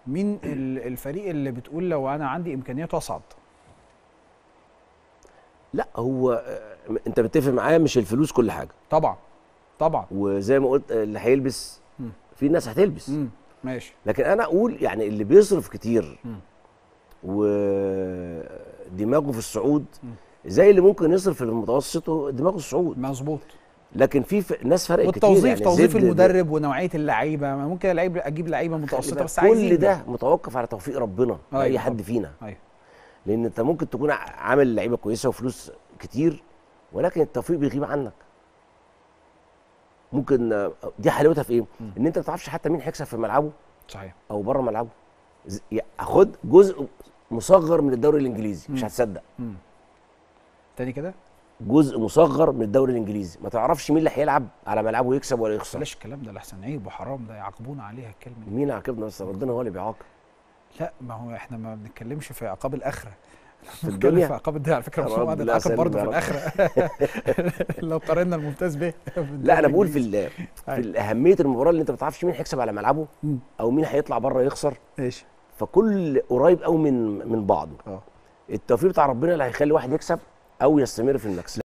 مين ال- الفريق اللي بتقول لو انا عندي امكانيات اصعد لا هو آه، انت متفق معايا مش الفلوس كل حاجه طبعا طبعا وزي ما قلت آه، اللي هيلبس مم. في ناس هتلبس امم ماشي لكن انا اقول يعني اللي بيصرف كتير مم. ودماغه في الصعود مم. زي اللي ممكن يصرف في المتوسط دماغه الصعود مظبوط لكن في ف- ناس فرق كتير والتوظيف يعني توظيف زد- المدرب ونوعيه اللعيبه ما ممكن لعيب اجيب لعيبه خلي متوسطه بالك بس عايز كل ينجح. ده متوقف على توفيق ربنا أيوة اي حد طبعا. فينا ايوه لان انت ممكن تكون ع- عامل لعيبه كويسه وفلوس كتير ولكن التوفيق بيغيب عنك ممكن آه، دي حلاوتها في ايه مم. ان انت ما تعرفش حتى مين هيكسب في ملعبه صحيح او بره ملعبه ز- يا- خد جزء مصغر من الدوري الانجليزي مش مم. هتصدق امم تاني كده جزء مصغر من الدوري الانجليزي ما تعرفش مين اللي هيلعب على ملعبه ويكسب ولا يخسر بلاش الكلام ده لحسن عيب وحرام ده يعاقبونا عليها الكلمه دي مين عاقبنا بس ربنا هو اللي بيعاقب لا ما هو احنا ما بنتكلمش في عقاب الاخره في بنتكلم الدنيا في عقاب الدنيا على فكره يا مش رب هو لا هنتعاقب سلم برضه يا في رب. الاخره لو قارنا الممتاز به لا انا بقول في ال- في أيوة. اهميه المباراه اللي انت ما تعرفش مين هيكسب على ملعبه مم. او مين هيطلع بره يخسر ماشي فكل قريب قوي من من بعضه اه التوفيق بتاع ربنا اللي هيخلي واحد يكسب او يستمر في المكسب